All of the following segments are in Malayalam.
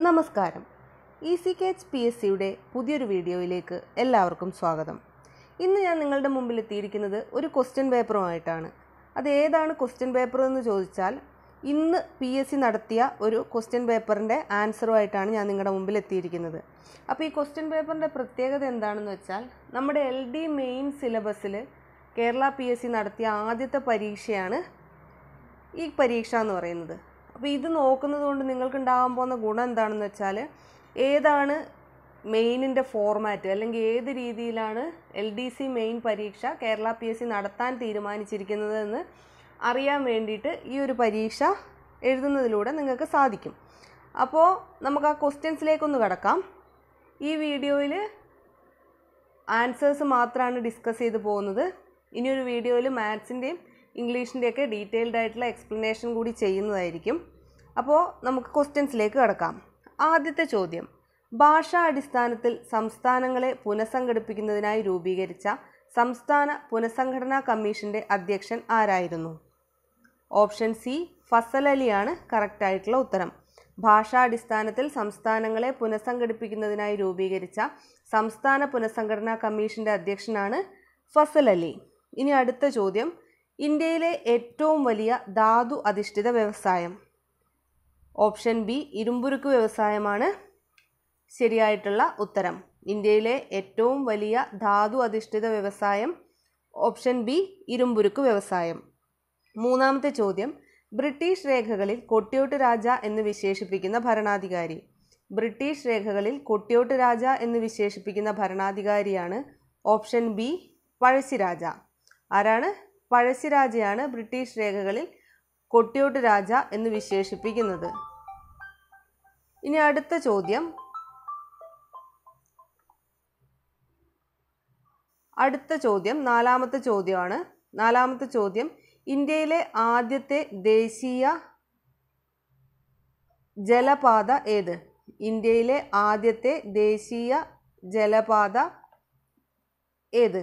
നമസ്കാരം E C K H P S സിയുടെ പുതിയൊരു വീഡിയോയിലേക്ക് എല്ലാവർക്കും സ്വാഗതം ഇന്ന് ഞാൻ നിങ്ങളുടെ മുമ്പിൽ എത്തിയിരിക്കുന്നത് ഒരു ക്വസ്റ്റ്യൻ പേപ്പറുമായിട്ടാണ് അത് ഏതാണ് ക്വസ്റ്റ്യൻ പേപ്പർ എന്ന് ചോദിച്ചാൽ ഇന്ന് പി എസ് സി നടത്തിയ ഒരു ക്വസ്റ്റ്യൻ പേപ്പറിൻ്റെ ആൻസറുമായിട്ടാണ് ഞാൻ നിങ്ങളുടെ മുമ്പിൽ എത്തിയിരിക്കുന്നത് അപ്പോൾ ഈ ക്വസ്റ്റ്യൻ പേപ്പറിൻ്റെ പ്രത്യേകത എന്താണെന്ന് വെച്ചാൽ നമ്മുടെ എൽ ഡി മെയിൻ സിലബസിൽ കേരള പി എസ് സി നടത്തിയ ആദ്യത്തെ പരീക്ഷയാണ് ഈ പരീക്ഷ എന്ന് പറയുന്നത് അപ്പോൾ ഇത് നോക്കുന്നത് കൊണ്ട് നിങ്ങൾക്ക് ഉണ്ടാകാൻ പോകുന്ന ഗുണം എന്താണെന്ന് വെച്ചാൽ ഏതാണ് മെയിനിൻ്റെ ഫോർമാറ്റ് അല്ലെങ്കിൽ ഏത് രീതിയിലാണ് എൽ ഡി സി മെയിൻ പരീക്ഷ കേരള പി എസ് സി നടത്താൻ തീരുമാനിച്ചിരിക്കുന്നതെന്ന് അറിയാൻ വേണ്ടിയിട്ട് ഈ ഒരു പരീക്ഷ എഴുതുന്നതിലൂടെ നിങ്ങൾക്ക് സാധിക്കും അപ്പോൾ നമുക്ക് ആ ക്വസ്റ്റ്യൻസിലേക്കൊന്ന് കടക്കാം ഈ വീഡിയോയിൽ ആൻസേഴ്സ് മാത്രമാണ് ഡിസ്കസ് ചെയ്ത് പോകുന്നത് ഇനിയൊരു വീഡിയോയിൽ മാത്സിൻ്റെയും ഇംഗ്ലീഷിൻ്റെയൊക്കെ ഡീറ്റെയിൽഡ് ആയിട്ടുള്ള എക്സ്പ്ലനേഷൻ കൂടി ചെയ്യുന്നതായിരിക്കും അപ്പോൾ നമുക്ക് ക്വസ്റ്റ്യൻസിലേക്ക് കടക്കാം ആദ്യത്തെ ചോദ്യം ഭാഷാ അടിസ്ഥാനത്തിൽ സംസ്ഥാനങ്ങളെ പുനഃസംഘടിപ്പിക്കുന്നതിനായി രൂപീകരിച്ച സംസ്ഥാന പുനഃസംഘടനാ കമ്മീഷൻ്റെ അധ്യക്ഷൻ ആരായിരുന്നു ഓപ്ഷൻ സി ഫസൽ അലിയാണ് കറക്റ്റ് ആയിട്ടുള്ള ഉത്തരം ഭാഷാടിസ്ഥാനത്തിൽ സംസ്ഥാനങ്ങളെ പുനഃസംഘടിപ്പിക്കുന്നതിനായി രൂപീകരിച്ച സംസ്ഥാന പുനഃസംഘടനാ കമ്മീഷന്റെ അധ്യക്ഷനാണ് ഫസൽ അലി ഇനി അടുത്ത ചോദ്യം ഇന്ത്യയിലെ ഏറ്റവും വലിയ ധാതു അധിഷ്ഠിത വ്യവസായം ഓപ്ഷൻ ബി ഇരുമ്പുരുക്ക് വ്യവസായമാണ് ശരിയായിട്ടുള്ള ഉത്തരം ഇന്ത്യയിലെ ഏറ്റവും വലിയ ധാതു അധിഷ്ഠിത വ്യവസായം ഓപ്ഷൻ ബി ഇരുമ്പുരുക്ക് വ്യവസായം മൂന്നാമത്തെ ചോദ്യം ബ്രിട്ടീഷ് രേഖകളിൽ കൊട്ടിയോട്ട് രാജ എന്ന് വിശേഷിപ്പിക്കുന്ന ഭരണാധികാരി ബ്രിട്ടീഷ് രേഖകളിൽ കൊട്ടിയോട്ട് രാജ എന്ന് വിശേഷിപ്പിക്കുന്ന ഭരണാധികാരിയാണ് ഓപ്ഷൻ ബി പഴശ്ശിരാജ ആരാണ് പഴശ്ശിരാജയാണ് ബ്രിട്ടീഷ് രേഖകളിൽ കൊട്ടിയോട്ട് രാജ എന്ന് വിശേഷിപ്പിക്കുന്നത് ഇനി അടുത്ത ചോദ്യം അടുത്ത ചോദ്യം നാലാമത്തെ ചോദ്യമാണ് നാലാമത്തെ ചോദ്യം ഇന്ത്യയിലെ ആദ്യത്തെ ദേശീയ ജലപാത ഏത് ഇന്ത്യയിലെ ആദ്യത്തെ ദേശീയ ജലപാത ഏത്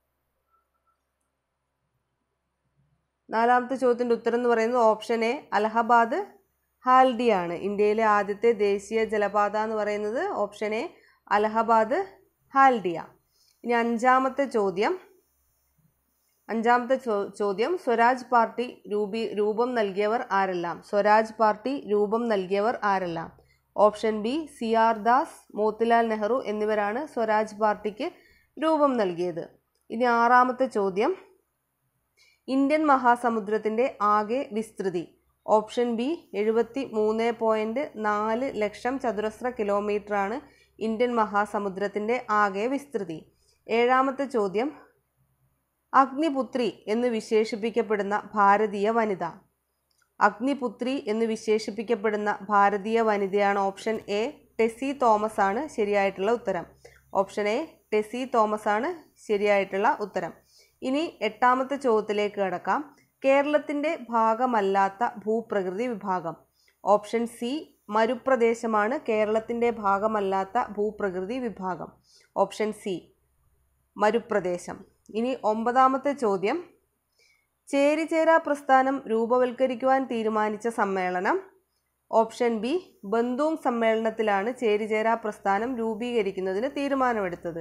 നാലാമത്തെ ചോദ്യത്തിൻ്റെ ഉത്തരം എന്ന് പറയുന്നത് ഓപ്ഷൻ എ അലഹബാദ് ഹാൽഡിയാണ് ഇന്ത്യയിലെ ആദ്യത്തെ ദേശീയ ജലപാത എന്ന് പറയുന്നത് ഓപ്ഷൻ എ അലഹബാദ് ഹാൽഡിയ ഇനി അഞ്ചാമത്തെ ചോദ്യം അഞ്ചാമത്തെ ചോ ചോദ്യം സ്വരാജ് പാർട്ടി രൂപീ രൂപം നൽകിയവർ ആരെല്ലാം സ്വരാജ് പാർട്ടി രൂപം നൽകിയവർ ആരെല്ലാം option B C R Das Motilal Nehru എന്നിവരാണ് സ്വരാജ് പാർട്ടിക്ക് രൂപം നൽകിയത് ഇനി ആറാമത്തെ ചോദ്യം ഇന്ത്യൻ മഹാസമുദ്രത്തിൻ്റെ ആകെ വിസ്തൃതി ഓപ്ഷൻ ബി എഴുപത്തി മൂന്ന് പോയിൻറ്റ് നാല് ലക്ഷം ചതുരശ്ര കിലോമീറ്ററാണ് ഇന്ത്യൻ മഹാസമുദ്രത്തിൻ്റെ ആകെ വിസ്തൃതി ഏഴാമത്തെ ചോദ്യം അഗ്നിപുത്രി എന്ന് വിശേഷിപ്പിക്കപ്പെടുന്ന ഭാരതീയ വനിത അഗ്നിപുത്രി എന്ന് വിശേഷിപ്പിക്കപ്പെടുന്ന ഭാരതീയ വനിതയാണ് ഓപ്ഷൻ എ ടെസി തോമസ് ആണ് ശരിയായിട്ടുള്ള ഉത്തരം ഓപ്ഷൻ എ ടെസി തോമസ് ആണ് ശരിയായിട്ടുള്ള ഉത്തരം ഇനി എട്ടാമത്തെ ചോദ്യത്തിലേക്ക് കടക്കാം കേരളത്തിൻ്റെ ഭാഗമല്ലാത്ത ഭൂപ്രകൃതി വിഭാഗം ഓപ്ഷൻ സി മരുപ്രദേശമാണ് കേരളത്തിൻ്റെ ഭാഗമല്ലാത്ത ഭൂപ്രകൃതി വിഭാഗം ഓപ്ഷൻ സി മരുപ്രദേശം ഇനി ഒമ്പതാമത്തെ ചോദ്യം ചേരിചേരാ പ്രസ്ഥാനം രൂപവൽക്കരിക്കുവാൻ തീരുമാനിച്ച സമ്മേളനം ഓപ്ഷൻ ബി ബന്ധൂങ് സമ്മേളനത്തിലാണ് ചേരിചേരാ പ്രസ്ഥാനം രൂപീകരിക്കുന്നതിന് തീരുമാനമെടുത്തത്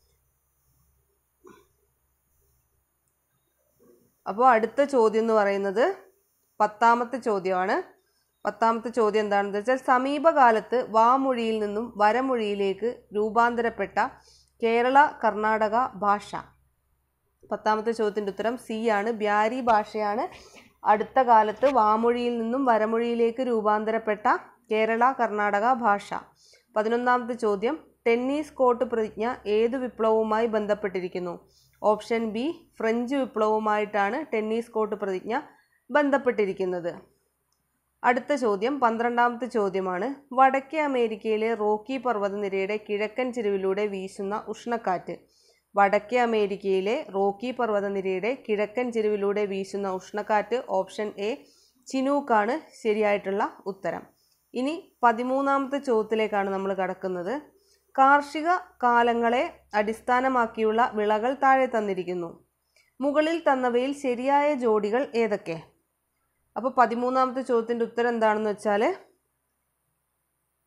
അപ്പോൾ അടുത്ത ചോദ്യം എന്ന് പറയുന്നത് പത്താമത്തെ ചോദ്യമാണ് പത്താമത്തെ ചോദ്യം എന്താണെന്ന് വെച്ചാൽ സമീപകാലത്ത് വാമൊഴിയിൽ നിന്നും വരമൊഴിയിലേക്ക് രൂപാന്തരപ്പെട്ട കേരള കർണാടക ഭാഷ പത്താമത്തെ ചോദ്യത്തിൻ്റെ ഉത്തരം സി ആണ് ബ്യാരി ഭാഷയാണ് അടുത്ത കാലത്ത് വാമൊഴിയിൽ നിന്നും വരമൊഴിയിലേക്ക് രൂപാന്തരപ്പെട്ട കേരള കർണാടക ഭാഷ പതിനൊന്നാമത്തെ ചോദ്യം ടെന്നീസ് കോർട്ട് പ്രതിജ്ഞ ഏതു വിപ്ലവവുമായി ബന്ധപ്പെട്ടിരിക്കുന്നു ഓപ്ഷൻ ബി ഫ്രഞ്ച് വിപ്ലവവുമായിട്ടാണ് ടെന്നീസ് കോർട്ട് പ്രതിജ്ഞ ബന്ധപ്പെട്ടിരിക്കുന്നത് അടുത്ത ചോദ്യം പന്ത്രണ്ടാമത്തെ ചോദ്യമാണ് വടക്കേ അമേരിക്കയിലെ റോക്കി പർവ്വതനിരയുടെ കിഴക്കൻ ചെരുവിലൂടെ വീശുന്ന ഉഷ്ണക്കാറ്റ് വടക്കേ അമേരിക്കയിലെ റോക്കി പർവ്വതനിരയുടെ കിഴക്കൻ ചെരുവിലൂടെ വീശുന്ന ഉഷ്ണക്കാറ്റ് ഓപ്ഷൻ എ ചിനൂക്കാണ് ശരിയായിട്ടുള്ള ഉത്തരം ഇനി പതിമൂന്നാമത്തെ ചോദ്യത്തിലേക്കാണ് നമ്മൾ കടക്കുന്നത് കാർഷിക കാലങ്ങളെ അടിസ്ഥാനമാക്കിയുള്ള വിളകൾ താഴെ തന്നിരിക്കുന്നു മുകളിൽ തന്നവയിൽ ശരിയായ ജോഡികൾ ഏതൊക്കെ അപ്പോൾ പതിമൂന്നാമത്തെ ചോദ്യത്തിൻ്റെ ഉത്തരം എന്താണെന്ന് വെച്ചാൽ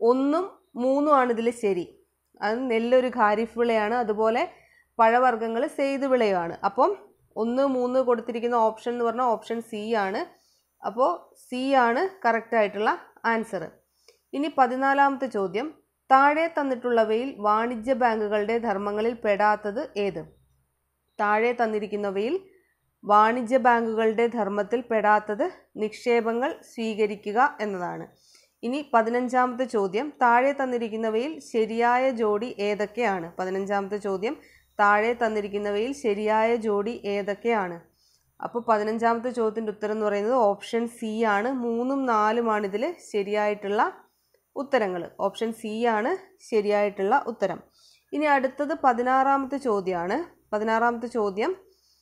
ഒന്നും മൂന്നുമാണ് ഇതിൽ ശരി അത് നെല്ലൊരു ഖാരിഫ് വിളയാണ് അതുപോലെ പഴവർഗ്ഗങ്ങൾ സെയ്ത് വിളയുമാണ് അപ്പം ഒന്ന് മൂന്ന് കൊടുത്തിരിക്കുന്ന ഓപ്ഷൻ എന്ന് പറഞ്ഞാൽ ഓപ്ഷൻ സി ആണ് അപ്പോൾ സി ആണ് കറക്റ്റ് ആയിട്ടുള്ള ആൻസർ ഇനി പതിനാലാമത്തെ ചോദ്യം താഴെ തന്നിട്ടുള്ളവയിൽ വാണിജ്യ ബാങ്കുകളുടെ ധർമ്മങ്ങളിൽ പെടാത്തത് ഏത് താഴെ തന്നിരിക്കുന്നവയിൽ വാണിജ്യ ബാങ്കുകളുടെ ധർമ്മത്തിൽ പെടാത്തത് നിക്ഷേപങ്ങൾ സ്വീകരിക്കുക എന്നതാണ് ഇനി പതിനഞ്ചാമത്തെ ചോദ്യം താഴെ തന്നിരിക്കുന്നവയിൽ ശരിയായ ജോഡി ഏതൊക്കെയാണ് പതിനഞ്ചാമത്തെ ചോദ്യം താഴെ തന്നിരിക്കുന്നവയിൽ ശരിയായ ജോഡി ഏതൊക്കെയാണ് അപ്പോൾ പതിനഞ്ചാമത്തെ ചോദ്യത്തിൻ്റെ ഉത്തരം എന്ന് പറയുന്നത് ഓപ്ഷൻ സി ആണ് മൂന്നും നാലുമാണ് ഇതിൽ ശരിയായിട്ടുള്ള ഉത്തരങ്ങൾ ഓപ്ഷൻ സി ആണ് ശരിയായിട്ടുള്ള ഉത്തരം ഇനി അടുത്തത് പതിനാറാമത്തെ ചോദ്യമാണ് പതിനാറാമത്തെ ചോദ്യം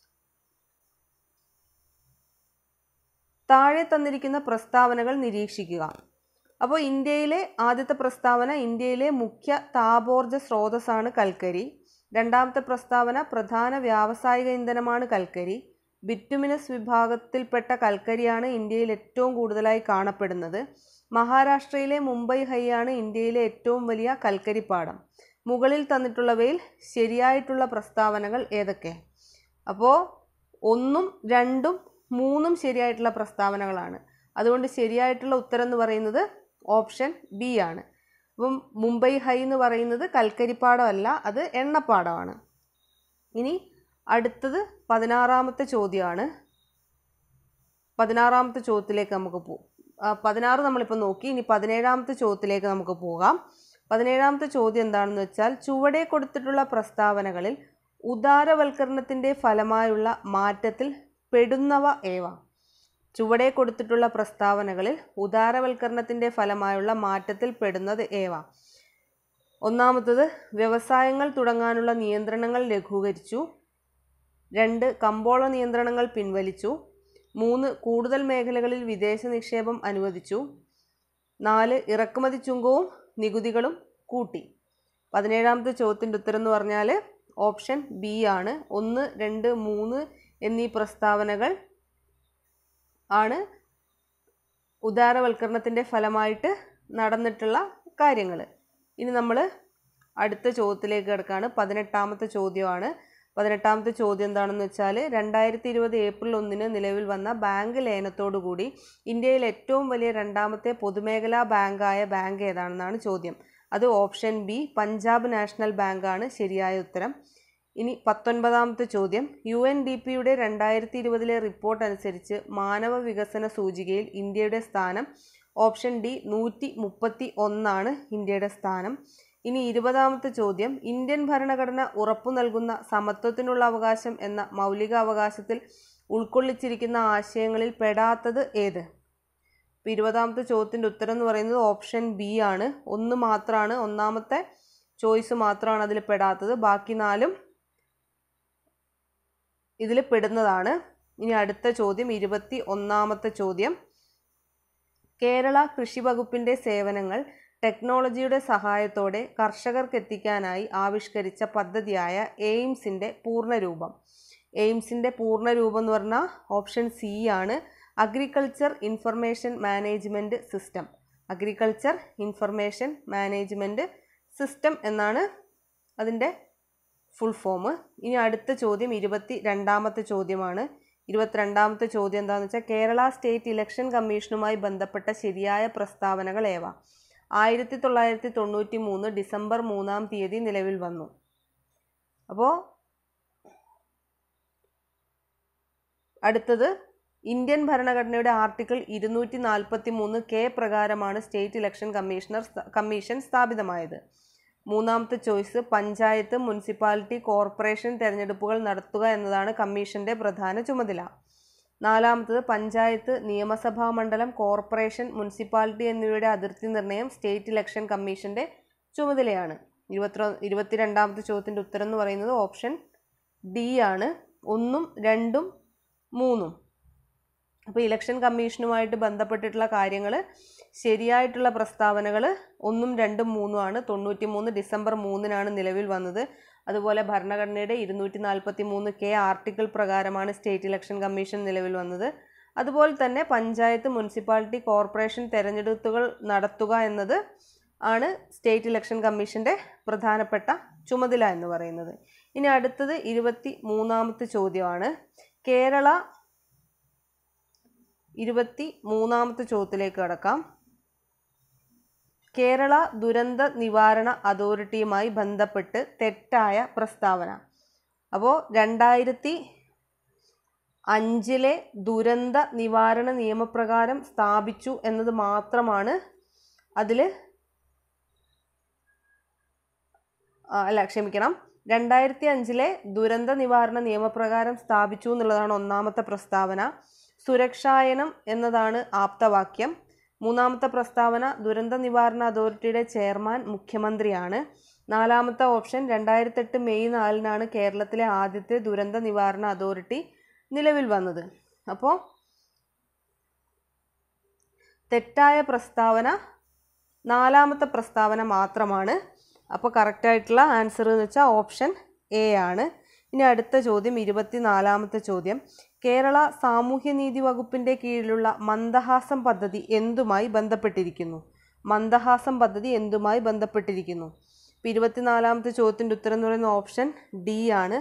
താഴെ തന്നിരിക്കുന്ന പ്രസ്താവനകൾ നിരീക്ഷിക്കുക അപ്പോൾ ഇന്ത്യയിലെ ആദ്യത്തെ പ്രസ്താവന ഇന്ത്യയിലെ മുഖ്യ താപോർജ സ്രോതസ്സാണ് കൽക്കരി രണ്ടാമത്തെ പ്രസ്താവന പ്രധാന വ്യാവസായിക ഇന്ധനമാണ് കൽക്കരി ബിറ്റുമിനസ് വിഭാഗത്തിൽപ്പെട്ട കൽക്കരിയാണ് ഇന്ത്യയിൽ ഏറ്റവും കൂടുതലായി കാണപ്പെടുന്നത് മഹാരാഷ്ട്രയിലെ മുംബൈ ഹൈയാണ് ഇന്ത്യയിലെ ഏറ്റവും വലിയ കൽക്കരിപ്പാടം മുകളിൽ തന്നിട്ടുള്ളവയിൽ ശരിയായിട്ടുള്ള പ്രസ്താവനകൾ ഏതൊക്കെ അപ്പോൾ ഒന്നും രണ്ടും മൂന്നും ശരിയായിട്ടുള്ള പ്രസ്താവനകളാണ് അതുകൊണ്ട് ശരിയായിട്ടുള്ള ഉത്തരം എന്ന് പറയുന്നത് ഓപ്ഷൻ ബി ആണ് അപ്പം മുംബൈ ഹൈ എന്ന് പറയുന്നത് കൽക്കരിപ്പാടമല്ല അത് എണ്ണപ്പാടമാണ് ഇനി അടുത്തത് പതിനാറാമത്തെ ചോദ്യമാണ് പതിനാറാമത്തെ ചോദ്യത്തിലേക്ക് നമുക്ക് പോകാം പതിനാറ് നമ്മളിപ്പോൾ നോക്കി ഇനി പതിനേഴാമത്തെ ചോദ്യത്തിലേക്ക് നമുക്ക് പോകാം പതിനേഴാമത്തെ ചോദ്യം എന്താണെന്ന് വെച്ചാൽ ചുവടെ കൊടുത്തിട്ടുള്ള പ്രസ്താവനകളിൽ ഉദാരവൽക്കരണത്തിൻ്റെ ഫലമായുള്ള മാറ്റത്തിൽ പെടുന്നവ ഏവ ചുവടെ കൊടുത്തിട്ടുള്ള പ്രസ്താവനകളിൽ ഉദാരവൽക്കരണത്തിൻ്റെ ഫലമായുള്ള മാറ്റത്തിൽ പെടുന്നത് ഏവ ഒന്നാമത്തത് വ്യവസായങ്ങൾ തുടങ്ങാനുള്ള നിയന്ത്രണങ്ങൾ ലഘൂകരിച്ചു രണ്ട് കമ്പോള നിയന്ത്രണങ്ങൾ പിൻവലിച്ചു മൂന്ന് കൂടുതൽ മേഖലകളിൽ വിദേശ നിക്ഷേപം അനുവദിച്ചു നാല് ഇറക്കുമതി ചുങ്കവും നികുതികളും കൂട്ടി പതിനേഴാമത്തെ ചോദ്യത്തിൻ്റെ ഉത്തരം എന്ന് പറഞ്ഞാൽ ഓപ്ഷൻ ബി ആണ് ഒന്ന് രണ്ട് മൂന്ന് എന്നീ പ്രസ്താവനകൾ ആണ് ഉദാരവൽക്കരണത്തിൻ്റെ ഫലമായിട്ട് നടന്നിട്ടുള്ള കാര്യങ്ങൾ ഇനി നമ്മൾ അടുത്ത ചോദ്യത്തിലേക്ക് കിടക്കുകയാണ് പതിനെട്ടാമത്തെ ചോദ്യമാണ് പതിനെട്ടാമത്തെ ചോദ്യം എന്താണെന്ന് വെച്ചാൽ രണ്ടായിരത്തി ഇരുപത് ഏപ്രിൽ ഒന്നിന് നിലവിൽ വന്ന ബാങ്ക് ലയനത്തോടുകൂടി ഇന്ത്യയിൽ ഏറ്റവും വലിയ രണ്ടാമത്തെ പൊതുമേഖലാ ബാങ്കായ ബാങ്ക് ഏതാണെന്നാണ് ചോദ്യം അത് ഓപ്ഷൻ ബി പഞ്ചാബ് നാഷണൽ ബാങ്കാണ് ശരിയായ ഉത്തരം ഇനി പത്തൊൻപതാമത്തെ ചോദ്യം യു എൻ ഡി പിയുടെ രണ്ടായിരത്തി ഇരുപതിലെ റിപ്പോർട്ട് അനുസരിച്ച് മാനവ വികസന സൂചികയിൽ ഇന്ത്യയുടെ സ്ഥാനം ഓപ്ഷൻ ഡി നൂറ്റി മുപ്പത്തി ഒന്നാണ് ഇന്ത്യയുടെ സ്ഥാനം ഇനി ഇരുപതാമത്തെ ചോദ്യം ഇന്ത്യൻ ഭരണഘടന ഉറപ്പു നൽകുന്ന സമത്വത്തിനുള്ള അവകാശം എന്ന മൗലിക അവകാശത്തിൽ ഉൾക്കൊള്ളിച്ചിരിക്കുന്ന ആശയങ്ങളിൽ പെടാത്തത് ഏത് ഇപ്പോൾ ഇരുപതാമത്തെ ചോദ്യത്തിൻ്റെ ഉത്തരം എന്ന് പറയുന്നത് ഓപ്ഷൻ ബി ആണ് ഒന്ന് മാത്രമാണ് ഒന്നാമത്തെ ചോയ്സ് മാത്രമാണ് അതിൽ പെടാത്തത് ബാക്കി നാലും ഇതിൽ പെടുന്നതാണ് ഇനി അടുത്ത ചോദ്യം ഇരുപത്തി ഒന്നാമത്തെ ചോദ്യം കേരള കൃഷി വകുപ്പിൻ്റെ സേവനങ്ങൾ ടെക്നോളജിയുടെ സഹായത്തോടെ കർഷകർക്ക് എത്തിക്കാനായി ആവിഷ്കരിച്ച പദ്ധതിയായ എയിംസിൻ്റെ പൂർണ്ണരൂപം എയിംസിൻ്റെ പൂർണ്ണരൂപം എന്ന് പറഞ്ഞാൽ ഓപ്ഷൻ സി ആണ് agriculture information management system agriculture information management system എന്നാണ് അതിൻ്റെ ഫുൾ ഫോം ഇനി അടുത്ത ചോദ്യം ഇരുപത്തി രണ്ടാമത്തെ ചോദ്യമാണ് ഇരുപത്തിരണ്ടാമത്തെ ചോദ്യം എന്താണെന്ന് വെച്ചാൽ കേരള സ്റ്റേറ്റ് ഇലക്ഷൻ കമ്മീഷനുമായി ബന്ധപ്പെട്ട ശരിയായ പ്രസ്താവനകൾ ഏവ ആയിരത്തി തൊള്ളായിരത്തി തൊണ്ണൂറ്റി മൂന്ന് ഡിസംബർ മൂന്നാം തീയതി നിലവിൽ വന്നു അപ്പോൾ അടുത്തത് ഇന്ത്യൻ ഭരണഘടനയുടെ ആർട്ടിക്കിൾ ഇരുന്നൂറ്റി നാൽപ്പത്തി മൂന്ന് കെ പ്രകാരമാണ് സ്റ്റേറ്റ് ഇലക്ഷൻ കമ്മീഷണർ കമ്മീഷൻ സ്ഥാപിതമായത് മൂന്നാമത്തെ ചോയ്സ് പഞ്ചായത്ത് മുനിസിപ്പാലിറ്റി കോർപ്പറേഷൻ തെരഞ്ഞെടുപ്പുകൾ നടത്തുക എന്നതാണ് കമ്മീഷന്റെ പ്രധാന ചുമതല നാലാമത്തത് പഞ്ചായത്ത് നിയമസഭാ മണ്ഡലം കോർപ്പറേഷൻ മുനിസിപ്പാലിറ്റി എന്നിവയുടെ അതിർത്തി നിർണയം സ്റ്റേറ്റ് ഇലക്ഷൻ കമ്മീഷന്റെ ചുമതലയാണ് ഇരുപത്തി ഇരുപത്തിരണ്ടാമത്തെ ചോദ്യത്തിൻ്റെ ഉത്തരം എന്ന് പറയുന്നത് ഓപ്ഷൻ ഡി ആണ് ഒന്നും രണ്ടും മൂന്നും അപ്പോൾ ഇലക്ഷൻ കമ്മീഷനുമായിട്ട് ബന്ധപ്പെട്ടിട്ടുള്ള കാര്യങ്ങൾ ശരിയായിട്ടുള്ള പ്രസ്താവനകൾ ഒന്നും രണ്ടും മൂന്നും ആണ് തൊണ്ണൂറ്റി മൂന്ന് ഡിസംബർ മൂന്നിനാണ് നിലവിൽ വന്നത് അതുപോലെ ഭരണഘടനയുടെ ഇരുന്നൂറ്റി നാൽപ്പത്തി മൂന്ന് കെ ആർട്ടിക്കിൾ പ്രകാരമാണ് സ്റ്റേറ്റ് ഇലക്ഷൻ കമ്മീഷൻ നിലവിൽ വന്നത് അതുപോലെ തന്നെ പഞ്ചായത്ത് മുനിസിപ്പാലിറ്റി കോർപ്പറേഷൻ തെരഞ്ഞെടുപ്പുകൾ നടത്തുക എന്നത് ആണ് സ്റ്റേറ്റ് ഇലക്ഷൻ കമ്മീഷൻ്റെ പ്രധാനപ്പെട്ട ചുമതല എന്ന് പറയുന്നത് ഇനി അടുത്തത് ഇരുപത്തി മൂന്നാമത്തെ ചോദ്യമാണ് കേരള ഇരുപത്തി മൂന്നാമത്തെ ചോദ്യത്തിലേക്ക് കടക്കാം കേരള ദുരന്ത നിവാരണ അതോറിറ്റിയുമായി ബന്ധപ്പെട്ട് തെറ്റായ പ്രസ്താവന അപ്പോൾ രണ്ടായിരത്തി അഞ്ചിലെ ദുരന്ത നിവാരണ നിയമപ്രകാരം സ്ഥാപിച്ചു എന്നത് മാത്രമാണ് അതിൽ അല്ല ക്ഷമിക്കണം രണ്ടായിരത്തി അഞ്ചിലെ ദുരന്ത നിവാരണ നിയമപ്രകാരം സ്ഥാപിച്ചു എന്നുള്ളതാണ് ഒന്നാമത്തെ പ്രസ്താവന സുരക്ഷായനം എന്നതാണ് ആപ്തവാക്യം മൂന്നാമത്തെ പ്രസ്താവന ദുരന്ത നിവാരണ അതോറിറ്റിയുടെ ചെയർമാൻ മുഖ്യമന്ത്രിയാണ് നാലാമത്തെ ഓപ്ഷൻ രണ്ടായിരത്തെട്ട് മെയ് നാലിനാണ് കേരളത്തിലെ ആദ്യത്തെ ദുരന്ത നിവാരണ അതോറിറ്റി നിലവിൽ വന്നത് അപ്പോൾ തെറ്റായ പ്രസ്താവന നാലാമത്തെ പ്രസ്താവന മാത്രമാണ് അപ്പോൾ കറക്റ്റായിട്ടുള്ള ആൻസർ എന്ന് വെച്ചാൽ ഓപ്ഷൻ എ ആണ് ഇനി അടുത്ത ചോദ്യം ഇരുപത്തിനാലാമത്തെ ചോദ്യം കേരള സാമൂഹ്യനീതി വകുപ്പിൻ്റെ കീഴിലുള്ള മന്ദഹാസം പദ്ധതി എന്തുമായി ബന്ധപ്പെട്ടിരിക്കുന്നു മന്ദഹാസം പദ്ധതി എന്തുമായി ബന്ധപ്പെട്ടിരിക്കുന്നു ഇപ്പം ഇരുപത്തിനാലാമത്തെ ചോദ്യത്തിൻ്റെ ഉത്തരം എന്ന് പറയുന്ന ഓപ്ഷൻ ഡി ആണ്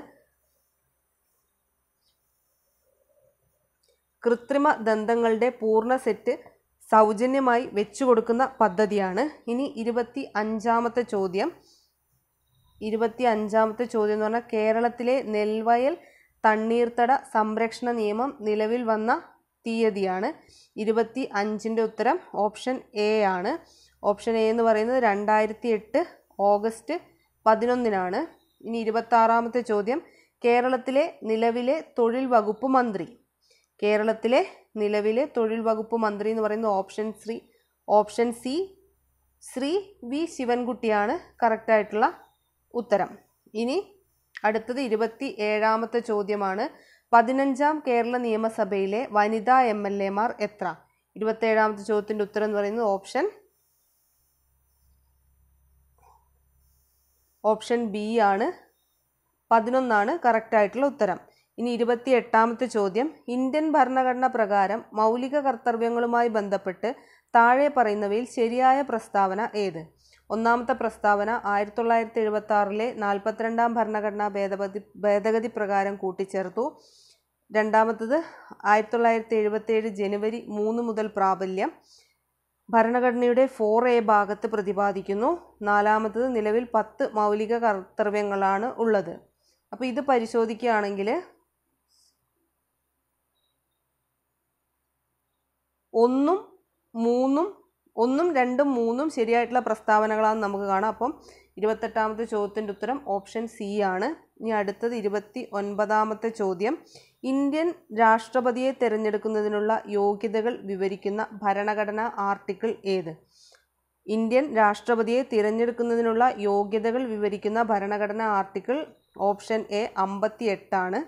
കൃത്രിമ ദന്തങ്ങളുടെ പൂർണ്ണ സെറ്റ് സൗജന്യമായി വെച്ചു കൊടുക്കുന്ന പദ്ധതിയാണ് ഇനി ഇരുപത്തി അഞ്ചാമത്തെ ചോദ്യം ഇരുപത്തി അഞ്ചാമത്തെ ചോദ്യം എന്ന് പറഞ്ഞാൽ കേരളത്തിലെ നെൽവയൽ തണ്ണീർത്തട സംരക്ഷണ നിയമം നിലവിൽ വന്ന തീയതിയാണ് ഇരുപത്തി അഞ്ചിൻ്റെ ഉത്തരം ഓപ്ഷൻ എ ആണ് ഓപ്ഷൻ എ എന്ന് പറയുന്നത് രണ്ടായിരത്തി എട്ട് ഓഗസ്റ്റ് പതിനൊന്നിനാണ് ഇനി ഇരുപത്താറാമത്തെ ചോദ്യം കേരളത്തിലെ നിലവിലെ തൊഴിൽ വകുപ്പ് മന്ത്രി കേരളത്തിലെ നിലവിലെ തൊഴിൽ വകുപ്പ് മന്ത്രി എന്ന് പറയുന്നത് option Shri option C Shri V ശിവൻകുട്ടിയാണ് കറക്റ്റായിട്ടുള്ള ഉത്തരം ഇനി അടുത്തത് ഇരുപത്തി ഏഴാമത്തെ ചോദ്യമാണ് പതിനഞ്ചാം കേരള നിയമസഭയിലെ വനിതാ എം എൽ എമാർ എത്ര ഇരുപത്തേഴാമത്തെ ചോദ്യത്തിൻ്റെ ഉത്തരം എന്ന് പറയുന്നത് ഓപ്ഷൻ ഓപ്ഷൻ ബി ആണ് പതിനൊന്നാണ് കറക്റ്റായിട്ടുള്ള ഉത്തരം ഇനി ഇരുപത്തി എട്ടാമത്തെ ചോദ്യം ഇന്ത്യൻ ഭരണഘടന പ്രകാരം മൗലിക കർത്തവ്യങ്ങളുമായി ബന്ധപ്പെട്ട് താഴെ പറയുന്നവയിൽ ശരിയായ പ്രസ്താവന ഏത് ഒന്നാമത്തെ പ്രസ്താവന ആയിരത്തി തൊള്ളായിരത്തി എഴുപത്തി ആറിലെ നാൽപ്പത്തിരണ്ടാം ഭരണഘടനാ ഭേദഗതി ഭേദഗതി പ്രകാരം കൂട്ടിച്ചേർത്തു രണ്ടാമത്തത് ആയിരത്തി തൊള്ളായിരത്തി എഴുപത്തേഴ് ജനുവരി മൂന്ന് മുതൽ പ്രാബല്യം ഭരണഘടനയുടെ ഫോർ എ ഭാഗത്ത് പ്രതിപാദിക്കുന്നു നാലാമത്തത് നിലവിൽ പത്ത് മൗലിക കർത്തവ്യങ്ങളാണ് ഉള്ളത് അപ്പോൾ ഇത് പരിശോധിക്കുകയാണെങ്കിൽ ഒന്നും മൂന്നും ഒന്നും രണ്ടും മൂന്നും ശരിയായിട്ടുള്ള പ്രസ്താവനകളാണെന്ന് നമുക്ക് കാണാം അപ്പം ഇരുപത്തെട്ടാമത്തെ ചോദ്യത്തിൻ്റെ ഉത്തരം ഓപ്ഷൻ സി ആണ് ഇനി അടുത്തത് ഇരുപത്തി ഒൻപതാമത്തെ ചോദ്യം ഇന്ത്യൻ രാഷ്ട്രപതിയെ തിരഞ്ഞെടുക്കുന്നതിനുള്ള യോഗ്യതകൾ വിവരിക്കുന്ന ഭരണഘടനാ ആർട്ടിക്കിൾ ഏത് ഇന്ത്യൻ രാഷ്ട്രപതിയെ തിരഞ്ഞെടുക്കുന്നതിനുള്ള യോഗ്യതകൾ വിവരിക്കുന്ന ഭരണഘടനാ ആർട്ടിക്കിൾ ഓപ്ഷൻ എ അമ്പത്തി എട്ടാണ്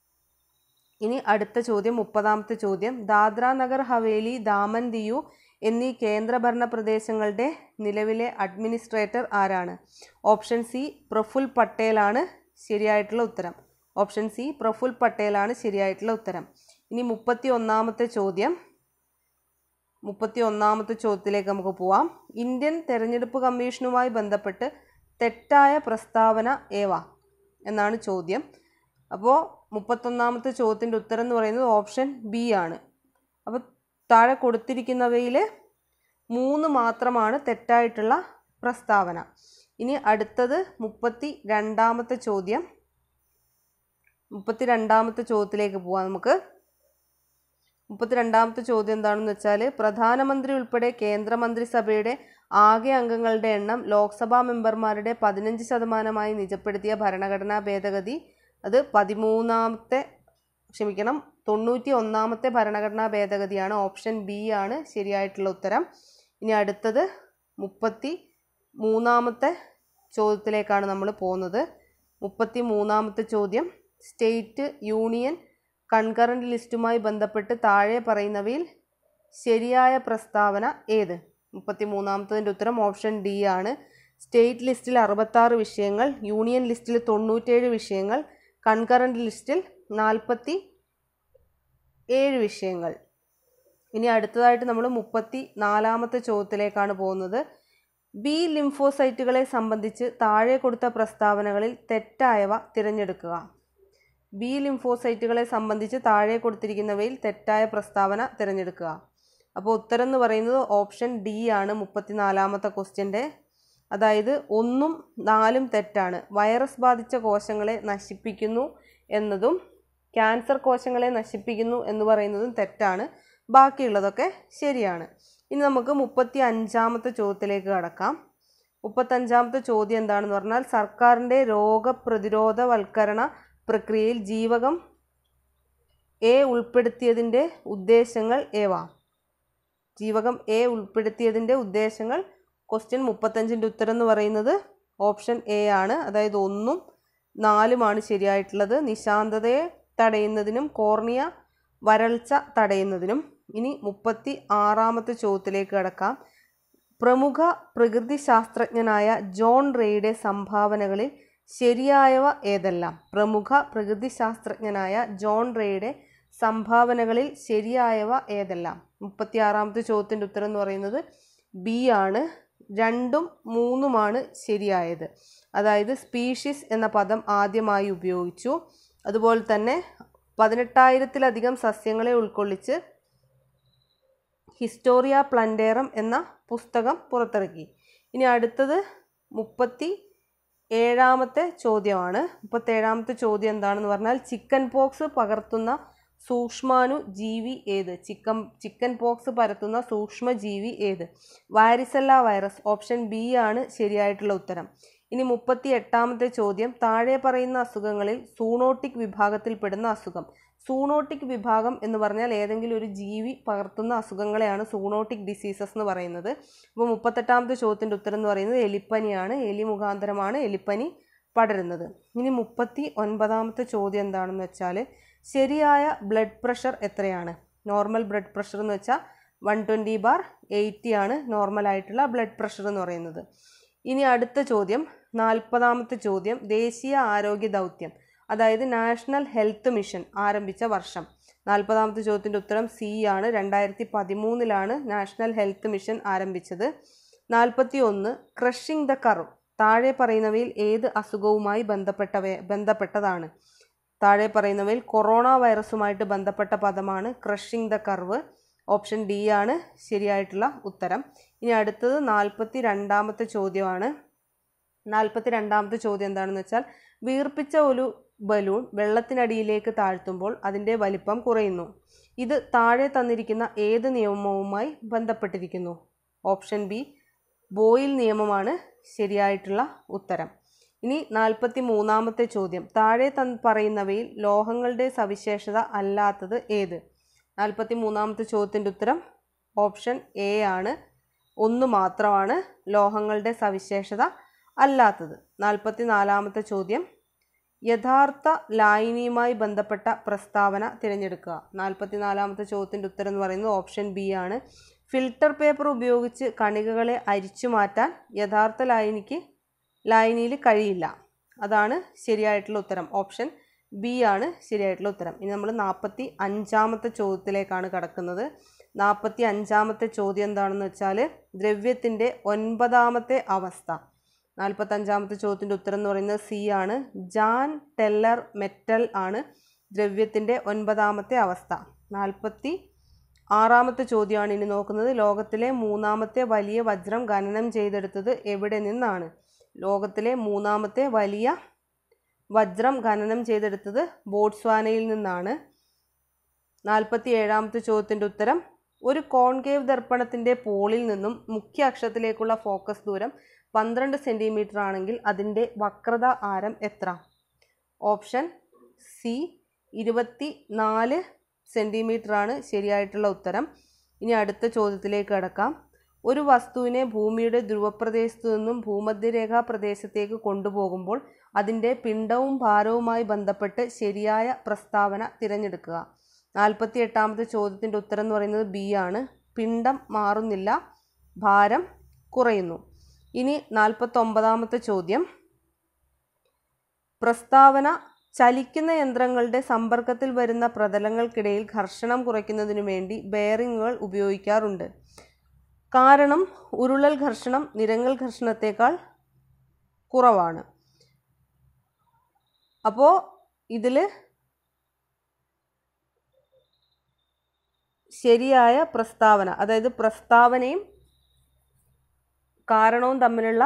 ഇനി അടുത്ത ചോദ്യം മുപ്പതാമത്തെ ചോദ്യം ദാദ്ര നഗർ ഹവേലി ദാമൻ ദിയു എന്നീ കേന്ദ്രഭരണ പ്രദേശങ്ങളുടെ നിലവിലെ അഡ്മിനിസ്ട്രേറ്റർ ആരാണ് ഓപ്ഷൻ സി പ്രഫുൽ പട്ടേലാണ് ശരിയായിട്ടുള്ള ഉത്തരം ഓപ്ഷൻ സി പ്രഫുൽ പട്ടേലാണ് ശരിയായിട്ടുള്ള ഉത്തരം ഇനി മുപ്പത്തി ഒന്നാമത്തെ ചോദ്യം മുപ്പത്തി ഒന്നാമത്തെ ചോദ്യത്തിലേക്ക് നമുക്ക് പോവാം ഇന്ത്യൻ തെരഞ്ഞെടുപ്പ് കമ്മീഷനുമായി ബന്ധപ്പെട്ട് തെറ്റായ പ്രസ്താവന ഏവ എന്നാണ് ചോദ്യം അപ്പോൾ മുപ്പത്തൊന്നാമത്തെ ചോദ്യത്തിൻ്റെ ഉത്തരം എന്ന് പറയുന്നത് ഓപ്ഷൻ ബി ആണ് അപ്പോൾ താഴെ കൊടുത്തിരിക്കുന്നവയിൽ മൂന്ന് മാത്രമാണ് തെറ്റായിട്ടുള്ള പ്രസ്താവന ഇനി അടുത്തത് മുപ്പത്തി രണ്ടാമത്തെ ചോദ്യം മുപ്പത്തി രണ്ടാമത്തെ ചോദ്യത്തിലേക്ക് പോവാം നമുക്ക് മുപ്പത്തി രണ്ടാമത്തെ ചോദ്യം എന്താണെന്ന് വെച്ചാൽ പ്രധാനമന്ത്രി ഉൾപ്പെടെ കേന്ദ്രമന്ത്രിസഭയുടെ ആകെ അംഗങ്ങളുടെ എണ്ണം ലോക്സഭാ മെമ്പർമാരുടെ പതിനഞ്ച് ശതമാനമായി നിജപ്പെടുത്തിയ ഭരണഘടനാ ഭേദഗതി അത് പതിമൂന്നാമത്തെ ക്ഷമിക്കണം തൊണ്ണൂറ്റി ഒന്നാമത്തെ ഭരണഘടനാ ഭേദഗതിയാണ് ഓപ്ഷൻ ബി ആണ് ശരിയായിട്ടുള്ള ഉത്തരം ഇനി അടുത്തത് മുപ്പത്തി മൂന്നാമത്തെ ചോദ്യത്തിലേക്കാണ് നമ്മൾ പോകുന്നത് മുപ്പത്തി മൂന്നാമത്തെ ചോദ്യം സ്റ്റേറ്റ് യൂണിയൻ കൺകറൻറ്റ് ലിസ്റ്റുമായി ബന്ധപ്പെട്ട് താഴെ പറയുന്നവയിൽ ശരിയായ പ്രസ്താവന ഏത് മുപ്പത്തി മൂന്നാമത്തതിൻ്റെ ഉത്തരം ഓപ്ഷൻ ഡി ആണ് സ്റ്റേറ്റ് ലിസ്റ്റിൽ അറുപത്താറ് വിഷയങ്ങൾ യൂണിയൻ ലിസ്റ്റിൽ തൊണ്ണൂറ്റേഴ് വിഷയങ്ങൾ കൺകറൻറ്റ് ലിസ്റ്റിൽ നാൽപ്പത്തി ഏഴ് വിഷയങ്ങൾ ഇനി അടുത്തതായിട്ട് നമ്മൾ മുപ്പത്തി നാലാമത്തെ ചോദ്യത്തിലേക്കാണ് പോകുന്നത് ബി ലിംഫോസൈറ്റുകളെ സംബന്ധിച്ച് താഴെ കൊടുത്ത പ്രസ്താവനകളിൽ തെറ്റായവ തിരഞ്ഞെടുക്കുക ബി ലിംഫോസൈറ്റുകളെ സംബന്ധിച്ച് താഴെ കൊടുത്തിരിക്കുന്നവയിൽ തെറ്റായ പ്രസ്താവന തിരഞ്ഞെടുക്കുക അപ്പോൾ ഉത്തരം എന്ന് പറയുന്നത് ഓപ്ഷൻ ഡി ആണ് മുപ്പത്തിനാലാമത്തെ ക്വസ്റ്റ്യൻ്റെ അതായത് ഒന്നും നാലും തെറ്റാണ് വൈറസ് ബാധിച്ച കോശങ്ങളെ നശിപ്പിക്കുന്നു എന്നതും ക്യാൻസർ കോശങ്ങളെ നശിപ്പിക്കുന്നു എന്ന് പറയുന്നതും തെറ്റാണ് ബാക്കിയുള്ളതൊക്കെ ശരിയാണ് ഇനി നമുക്ക് മുപ്പത്തി അഞ്ചാമത്തെ ചോദ്യത്തിലേക്ക് കടക്കാം മുപ്പത്തഞ്ചാമത്തെ ചോദ്യം എന്താണെന്ന് പറഞ്ഞാൽ സർക്കാരിൻ്റെ രോഗപ്രതിരോധവൽക്കരണ പ്രക്രിയയിൽ ജീവകം എ ഉൾപ്പെടുത്തിയതിൻ്റെ ഉദ്ദേശങ്ങൾ ഏവ ജീവകം എ ഉൾപ്പെടുത്തിയതിൻ്റെ ഉദ്ദേശങ്ങൾ ക്വസ്റ്റ്യൻ മുപ്പത്തഞ്ചിൻ്റെ ഉത്തരം എന്ന് പറയുന്നത് ഓപ്ഷൻ എ ആണ് അതായത് ഒന്നും നാലുമാണ് ശരിയായിട്ടുള്ളത് നിശാന്തതയെ തടയുന്നതിനും കോർണിയ വരൾച്ച തടയുന്നതിനും ഇനി മുപ്പത്തി ആറാമത്തെ ചോദ്യത്തിലേക്ക് കടക്കാം പ്രമുഖ പ്രകൃതി ശാസ്ത്രജ്ഞനായ ജോൺ റേയുടെ സംഭാവനകളിൽ ശരിയായവ ഏതെല്ലാം പ്രമുഖ പ്രകൃതി ശാസ്ത്രജ്ഞനായ ജോൺ റേയുടെ സംഭാവനകളിൽ ശരിയായവ ഏതെല്ലാം മുപ്പത്തിയാറാമത്തെ ചോദ്യത്തിൻ്റെ ഉത്തരം എന്ന് പറയുന്നത് ബി ആണ് രണ്ടും മൂന്നുമാണ് ശരിയായത് അതായത് സ്പീഷീസ് എന്ന പദം ആദ്യമായി ഉപയോഗിച്ചു അതുപോലെ തന്നെ പതിനെട്ടായിരത്തിലധികം സസ്യങ്ങളെ ഉൾക്കൊള്ളിച്ച് ഹിസ്റ്റോറിയ പ്ലൻഡേറം എന്ന പുസ്തകം പുറത്തിറക്കി ഇനി അടുത്തത് മുപ്പത്തി ഏഴാമത്തെ ചോദ്യമാണ് മുപ്പത്തേഴാമത്തെ ചോദ്യം എന്താണെന്ന് പറഞ്ഞാൽ ചിക്കൻ പോക്സ് പകർത്തുന്ന സൂക്ഷ്മാണു ജീവി ഏത് ചിക്കൻ ചിക്കൻ പോക്സ് പരത്തുന്ന സൂക്ഷ്മജീവി ഏത് വാരിസെല്ല വൈറസ് ഓപ്ഷൻ ബി ആണ് ശരിയായിട്ടുള്ള ഉത്തരം ഇനി മുപ്പത്തി എട്ടാമത്തെ ചോദ്യം താഴെ പറയുന്ന അസുഖങ്ങളിൽ സൂണോട്ടിക് വിഭാഗത്തിൽപ്പെടുന്ന അസുഖം സൂണോട്ടിക് വിഭാഗം എന്ന് പറഞ്ഞാൽ ഏതെങ്കിലും ഒരു ജീവി പകർത്തുന്ന അസുഖങ്ങളെയാണ് സൂണോട്ടിക് ഡിസീസസ് എന്ന് പറയുന്നത് അപ്പോൾ മുപ്പത്തെട്ടാമത്തെ ചോദ്യത്തിൻ്റെ ഉത്തരം എന്ന് പറയുന്നത് എലിപ്പനിയാണ് എലി മുഖാന്തരമാണ് എലിപ്പനി പടരുന്നത് ഇനി മുപ്പത്തി ഒൻപതാമത്തെ ചോദ്യം എന്താണെന്ന് വെച്ചാൽ ശരിയായ ബ്ലഡ് പ്രഷർ എത്രയാണ് നോർമൽ ബ്ലഡ് പ്രഷർ എന്ന് വെച്ചാൽ വൺ ട്വൻറ്റി ബാർ എയ്റ്റി ആണ് നോർമലായിട്ടുള്ള ബ്ലഡ് പ്രഷർ എന്ന് പറയുന്നത് ഇനി അടുത്ത ചോദ്യം നാൽപ്പതാമത്തെ ചോദ്യം ദേശീയ ആരോഗ്യ ദൗത്യം അതായത് നാഷണൽ ഹെൽത്ത് മിഷൻ ആരംഭിച്ച വർഷം നാൽപ്പതാമത്തെ ചോദ്യത്തിൻ്റെ ഉത്തരം സി ആണ് രണ്ടായിരത്തി പതിമൂന്നിലാണ് നാഷണൽ ഹെൽത്ത് മിഷൻ ആരംഭിച്ചത് നാൽപ്പത്തി ഒന്ന് ക്രഷിംഗ് ദ കർവ് താഴെ പറയുന്നവയിൽ ഏത് അസുഖവുമായി ബന്ധപ്പെട്ടവ ബന്ധപ്പെട്ടതാണ് താഴെ പറയുന്നവയിൽ കൊറോണ വൈറസുമായിട്ട് ബന്ധപ്പെട്ട പദമാണ് crushing the curve option D ആണ് ശരിയായിട്ടുള്ള ഉത്തരം ഇനി അടുത്തത് നാൽപ്പത്തി രണ്ടാമത്തെ ചോദ്യമാണ് നാൽപ്പത്തി രണ്ടാമത്തെ ചോദ്യം എന്താണെന്ന് വെച്ചാൽ വീർപ്പിച്ച ഒരു ബലൂൺ വെള്ളത്തിനടിയിലേക്ക് താഴ്ത്തുമ്പോൾ അതിൻ്റെ വലിപ്പം കുറയുന്നു ഇത് താഴെ തന്നിരിക്കുന്ന ഏത് നിയമവുമായി ബന്ധപ്പെട്ടിരിക്കുന്നു ഓപ്ഷൻ ബി ബോയിൽ നിയമമാണ് ശരിയായിട്ടുള്ള ഉത്തരം ഇനി നാൽപ്പത്തി മൂന്നാമത്തെ ചോദ്യം താഴെ തൻ പറയുന്നവയിൽ ലോഹങ്ങളുടെ സവിശേഷത അല്ലാത്തത് ഏത് നാൽപ്പത്തി മൂന്നാമത്തെ ചോദ്യത്തിൻ്റെ ഉത്തരം ഓപ്ഷൻ എ ആണ് ഒന്ന് മാത്രമാണ് ലോഹങ്ങളുടെ സവിശേഷത അല്ലാത്തത് നാൽപ്പത്തി നാലാമത്തെ ചോദ്യം യഥാർത്ഥ ലായനിയുമായി ബന്ധപ്പെട്ട പ്രസ്താവന തിരഞ്ഞെടുക്കുക നാൽപ്പത്തി നാലാമത്തെ ചോദ്യത്തിൻ്റെ ഉത്തരം എന്ന് പറയുന്നത് ഓപ്ഷൻ ബി ആണ് ഫിൽട്ടർ പേപ്പർ ഉപയോഗിച്ച് കണികകളെ അരിച്ചു മാറ്റാൻ യഥാർത്ഥ ലായനിക്ക് ലായനിയിൽ കഴിയില്ല അതാണ് ശരിയായിട്ടുള്ള ഉത്തരം ഓപ്ഷൻ ബി ആണ് ശരിയായിട്ടുള്ള ഉത്തരം ഇനി നമ്മൾ നാൽപ്പത്തി അഞ്ചാമത്തെ ചോദ്യത്തിലേക്കാണ് കടക്കുന്നത് നാൽപ്പത്തി അഞ്ചാമത്തെ ചോദ്യം എന്താണെന്ന് വെച്ചാൽ ദ്രവ്യത്തിൻ്റെ ഒൻപതാമത്തെ അവസ്ഥ നാൽപ്പത്തഞ്ചാമത്തെ ചോദ്യത്തിൻ്റെ ഉത്തരം എന്ന് പറയുന്നത് സി ആണ് ജാൻ ടെല്ലർ മെറ്റൽ ആണ് ദ്രവ്യത്തിൻ്റെ ഒൻപതാമത്തെ അവസ്ഥ നാൽപ്പത്തി ആറാമത്തെ ചോദ്യമാണ് ഇനി നോക്കുന്നത് ലോകത്തിലെ മൂന്നാമത്തെ വലിയ വജ്രം ഖനനം ചെയ്തെടുത്തത് എവിടെ നിന്നാണ് ലോകത്തിലെ മൂന്നാമത്തെ വലിയ വജ്രം ഖനനം ചെയ്തെടുത്തത് ബോട്സ്വാനയിൽ നിന്നാണ് നാൽപ്പത്തി ഏഴാമത്തെ ചോദ്യത്തിൻ്റെ ഉത്തരം ഒരു കോൺകേവ് ദർപ്പണത്തിൻ്റെ പോളിൽ നിന്നും മുഖ്യ അക്ഷത്തിലേക്കുള്ള ഫോക്കസ് ദൂരം പന്ത്രണ്ട് സെൻറ്റിമീറ്റർ ആണെങ്കിൽ അതിൻ്റെ വക്രത ആരം എത്ര ഓപ്ഷൻ സി ഇരുപത്തി നാല് സെൻറ്റിമീറ്റർ ആണ് ശരിയായിട്ടുള്ള ഉത്തരം ഇനി അടുത്ത ചോദ്യത്തിലേക്ക് കടക്കാം ഒരു വസ്തുവിനെ ഭൂമിയുടെ ധ്രുവപ്രദേശത്തു നിന്നും ഭൂമധ്യരേഖാ പ്രദേശത്തേക്ക് കൊണ്ടുപോകുമ്പോൾ അതിൻ്റെ പിണ്ഡവും ഭാരവുമായി ബന്ധപ്പെട്ട് ശരിയായ പ്രസ്താവന തിരഞ്ഞെടുക്കുക നാൽപ്പത്തി എട്ടാമത്തെ ചോദ്യത്തിൻ്റെ ഉത്തരം എന്ന് പറയുന്നത് ബി ആണ് പിണ്ഡം മാറുന്നില്ല ഭാരം കുറയുന്നു ഇനി നാൽപ്പത്തൊമ്പതാമത്തെ ചോദ്യം പ്രസ്താവന ചലിക്കുന്ന യന്ത്രങ്ങളുടെ സമ്പർക്കത്തിൽ വരുന്ന പ്രതലങ്ങൾക്കിടയിൽ ഘർഷണം കുറയ്ക്കുന്നതിനു വേണ്ടി ബെയറിങ്ങുകൾ ഉപയോഗിക്കാറുണ്ട് കാരണം ഉരുളൽ ഘർഷണം നിരങ്ങൽ ഘർഷണത്തേക്കാൾ കുറവാണ് അപ്പോൾ ഇതിൽ ശരിയായ പ്രസ്താവന അതായത് പ്രസ്താവനയും കാരണവും തമ്മിലുള്ള